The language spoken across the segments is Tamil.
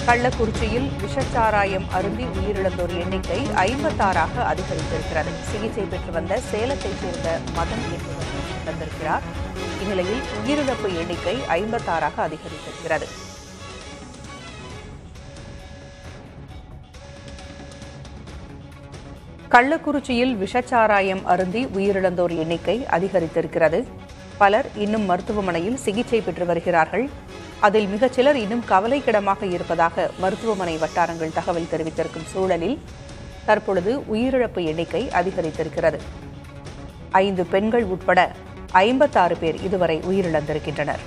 கள்ளக்குறிச்சியில் விஷச்சாராயம் அருந்தி உயிரிழந்தோர் எண்ணிக்கை ஐம்பத்தாறாக அதிகரித்திருக்கிறது சிகிச்சை பெற்று வந்த சேலத்தைச் சேர்ந்த மதன் என்பவர் இழந்திருக்கிறார் இந்நிலையில் உயிரிழப்பு எண்ணிக்கை ஐம்பத்தாறாக அதிகரித்திருக்கிறது கள்ளக்குறிச்சியில் விஷச்சாராயம் அருந்தி உயிரிழந்தோர் எண்ணிக்கை அதிகரித்திருக்கிறது பலர் இன்னும் மருத்துவமனையில் சிகிச்சை பெற்று வருகிறார்கள் அதில் மிகச் சிலர் இன்னும் கவலைக்கிடமாக இருப்பதாக மருத்துவமனை வட்டாரங்கள் தகவல் தெரிவித்திருக்கும் சூழலில் தற்பொழுது உயிரிழப்பு எண்ணிக்கை அதிகரித்திருக்கிறது ஐந்து பெண்கள் உட்பட ஐம்பத்தாறு பேர் இதுவரை உயிரிழந்திருக்கின்றனர்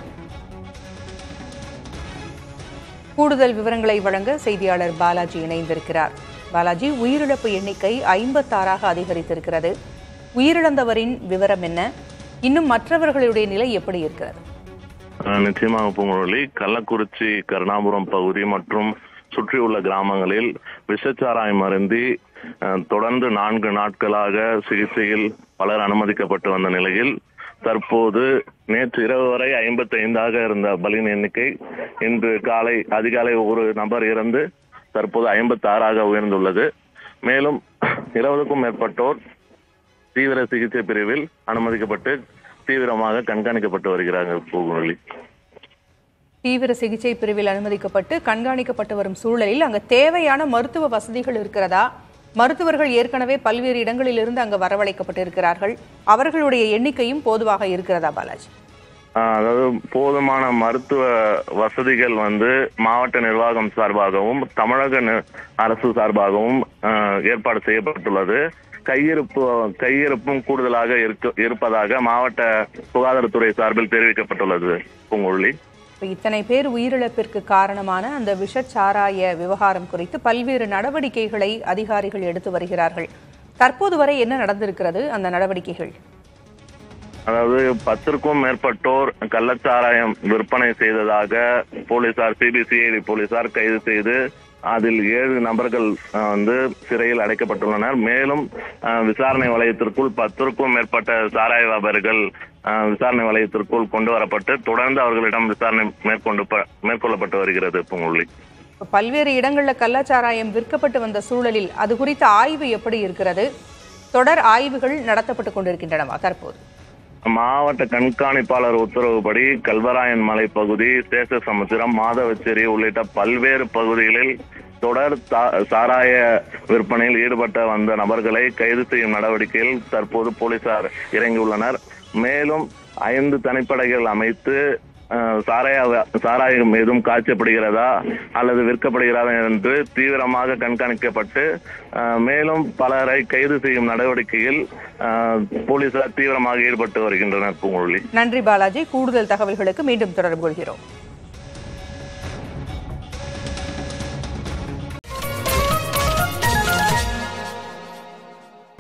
கூடுதல் விவரங்களை வழங்க செய்தியாளர் பாலாஜி இணைந்திருக்கிறார் பாலாஜி உயிரிழப்பு எண்ணிக்கை ஐம்பத்தாறாக அதிகரித்திருக்கிறது உயிரிழந்தவரின் விவரம் என்ன இன்னும் மற்றவர்களுடைய நிலை எப்படி இருக்கிறது அஹ் நிச்சயமாக பூங்குழலி கள்ளக்குறிச்சி கருணாபுரம் பகுதி மற்றும் சுற்றியுள்ள கிராமங்களில் விஷச்சாராயம் அருந்தி அஹ், தொடர்ந்து நான்கு நாட்களாக சிகிச்சையில் பலர் அனுமதிக்கப்பட்டு வந்த நிலையில் தற்போது நேற்று இரவு வரை ஐம்பத்தி ஐந்தாக இருந்த பலியின் எண்ணிக்கை இன்று காலை அதிகாலை ஒரு நபர் இறந்து தற்போது ஐம்பத்தி ஆறாக உயர்ந்துள்ளது மேலும் இருபதுக்கும் மேற்பட்டோர் தீவிர சிகிச்சை பிரிவில் அனுமதிக்கப்பட்டு தீவிரமாக கண்காணிக்கப்பட்டு வருகிறார்கள் பூங்குழலி தீவிர சிகிச்சை பிரிவில் அனுமதிக்கப்பட்டு கண்காணிக்கப்பட்டு வரும் சூழலில் அங்க தேவையான மருத்துவ வசதிகள் இருக்கிறதா மருத்துவர்கள் ஏற்கனவே பல்வேறு இடங்களிலிருந்து அங்கு வரவழைக்கப்பட்டிருக்கிறார்கள் அவர்களுடைய எண்ணிக்கையும் போதுவாக இருக்கிறதா பாலாஜி ஆஹ் அதாவது போதுமான மருத்துவ வசதிகள் வந்து மாவட்ட நிர்வாகம் சார்பாகவும் தமிழக நி- அரசு சார்பாகவும் ஆஹ் ஏற்பாடு செய்யப்பட்டுள்ளது கையிருப்பு கையிருப்பும் கூடுதலாக இருக்க இருப்பதாக மாவட்ட சுகாதாரத்துறை சார்பில் தெரிவிக்கப்பட்டுள்ளது பூங்குழலி இப்ப இத்தனை பேர் உயிரிழப்பிற்கு காரணமான அந்த விஷச்சாராய விவகாரம் குறித்து பல்வேறு நடவடிக்கைகளை அதிகாரிகள் எடுத்து வருகிறார்கள் தற்போது வரை என்ன நடந்திருக்கிறது அந்த நடவடிக்கைகள் அதாவது பத்திற்கும் மேற்பட்டோர் கள்ளச்சாராயம் விற்பனை செய்ததாக போலீசார் சிபிசிஐடி போலீசார் கைது செய்து அதில் ஏழு நபர்கள் அஹ், வந்து சிறையில் அடைக்கப்பட்டுள்ளனர் மேலும் அஹ், விசாரணை வலயத்திற்குள் பத்திற்கும் மேற்பட்ட சாராய வியாபாரிகள் அஹ், விசாரணை வலயத்திற்குள் கொண்டு வரப்பட்டு தொடர்ந்து அவர்களிடம் விசாரணை மேற்கொண்டு ப- மேற்கொள்ளப்பட்டு வருகிறது பூங்குழலி இப்ப பல்வேறு இடங்கள்ல கள்ளச்சாராயம் விற்கப்பட்டு வந்த சூழலில் அது குறித்த ஆய்வு எப்படி இருக்கிறது தொடர் ஆய்வுகள் நடத்தப்பட்டு கொண்டிருக்கின்றனவா தற்போது மாவட்ட கண்காணிப்பாளர் உத்தரவுப்படி கல்வராயன் மலை பகுதி சேஷசமுத்திரம் மாதவச்சேரி உள்ளிட்ட பல்வேறு பகுதிகளில் தொடர் தா- சாராய விற்பனையில் ஈடுபட்ட வந்த நபர்களை கைது செய்யும் நடவடிக்கையில் தற்போது போலீசார் இறங்கியுள்ளனர் மேலும் ஐந்து தனிப்படைகள் அமைத்து அஹ், சாராய சாராயம் எதுவும் காய்ச்சப்படுகிறதா அல்லது விற்கப்படுகிறதா என்று தீவிரமாக கண்காணிக்கப்பட்டு அஹ், மேலும் பலரை கைது செய்யும் நடவடிக்கையில் அஹ், போலீசார் தீவிரமாக ஈடுபட்டு வருகின்றனர் பூங்குழலி நன்றி பாலாஜி கூடுதல் தகவல்களுக்கு மீண்டும் தொடர்பு கொள்கிறோம்